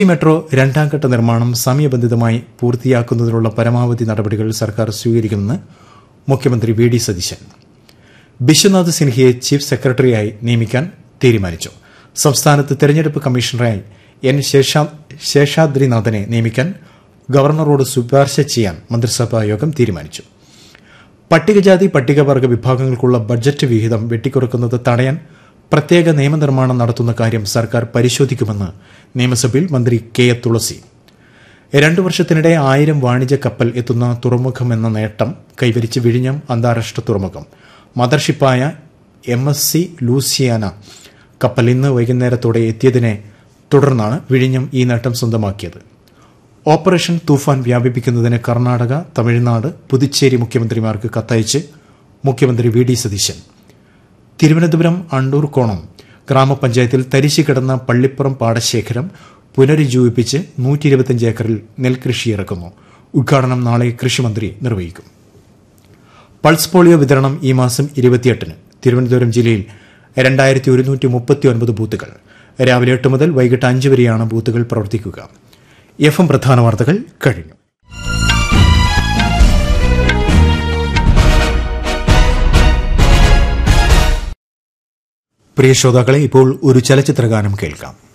metro രണ്ടാം ഘട്ട നിർമ്മാണം സമയബന്ധിതമായി പൂർത്തിയാക്കുന്നതിനുള്ള പരമാവധി നടപടികൾ സർക്കാർ സ്വീകരിക്കുമെന്ന് മുഖ്യമന്ത്രി വി ഡി സതീശൻ ബിശ്വനാഥ് സിൻഹയെ ചീഫ് സെക്രട്ടറിയായി നിയമിക്കാൻ തീരുമാനിച്ചു സംസ്ഥാനത്ത് തെരഞ്ഞെടുപ്പ് കമ്മീഷണറായി എൻ ശേഷാ- ശേഷാദ്രിനാഥനെ നിയമിക്കാൻ ഗവർണറോട് ശുപാർശ ചെയ്യാൻ മന്ത്രിസഭാ യോഗം തീരുമാനിച്ചു പട്ടികജാതി പട്ടികവർഗ വിഭാഗങ്ങൾക്കുള്ള ബഡ്ജറ്റ് വിഹിതം വെട്ടിക്കുറക്കുന്നത് തടയാൻ പ്രത്യേക നിയമനിർമ്മാണം നടത്തുന്ന കാര്യം സർക്കാർ പരിശോധിക്കുമെന്ന് നിയമസഭയിൽ മന്ത്രി കെ എ തുളസി രണ്ടു വർഷത്തിനിടെ ആയിരം വാണിജ്യ കപ്പൽ എത്തുന്ന തുറമുഖമെന്ന നേട്ടം കൈവരിച്ച് വിഴിഞ്ഞം അന്താരാഷ്ട്ര തുറമുഖം മദർഷിപ്പായ എം എസ് സി ലൂസിയാന കപ്പൽ ഇന്ന് വൈകുന്നേരത്തോടെ എത്തിയതിനെ തുടർന്നാണ് വിഴിഞ്ഞം ഈ നേട്ടം സ്വന്തമാക്കിയത് ഓപ്പറേഷൻ തൂഫാൻ വ്യാപിപ്പിക്കുന്നതിന് കർണാടക തമിഴ്നാട് പുതുച്ചേരി മുഖ്യമന്ത്രിമാർക്ക് കത്തയച്ച് മുഖ്യമന്ത്രി വി ഡി സതീശൻ തിരുവനന്തപുരം അണ്ടൂർക്കോണം ഗ്രാമപഞ്ചായത്തിൽ തരിശു കിടന്ന പള്ളിപ്പുറം പാടശേഖരം പുനരുജ്ജീവിപ്പിച്ച് നൂറ്റി ഇരുപത്തിയഞ്ച് ഏക്കറിൽ നെൽകൃഷി ഇറക്കുന്നു ഉദ്ഘാടനം നാളെ കൃഷിമന്ത്രി നിർവഹിക്കും പൾസ് പോളിയോ വിതരണം ഈ മാസം ഇരുപത്തിയെട്ടിന് തിരുവനന്തപുരം ജില്ലയിൽ രണ്ടായിരത്തി ഒരുന്നൂറ്റി മുപ്പത്തി ഒൻപത് ബൂത്തുകൾ രാവിലെ എട്ട് മുതൽ വൈകിട്ട് അഞ്ച് വരെയാണ് ബൂത്തുകൾ പ്രവർത്തിക്കുക എഫ് എം പ്രധാന വാർത്തകൾ കഴിഞ്ഞു പ്രിയ ശ്രോതാക്കളെ ഇപ്പോൾ ഒരു ചലച്ചിത്ര ഗാനം കേൾക്കാം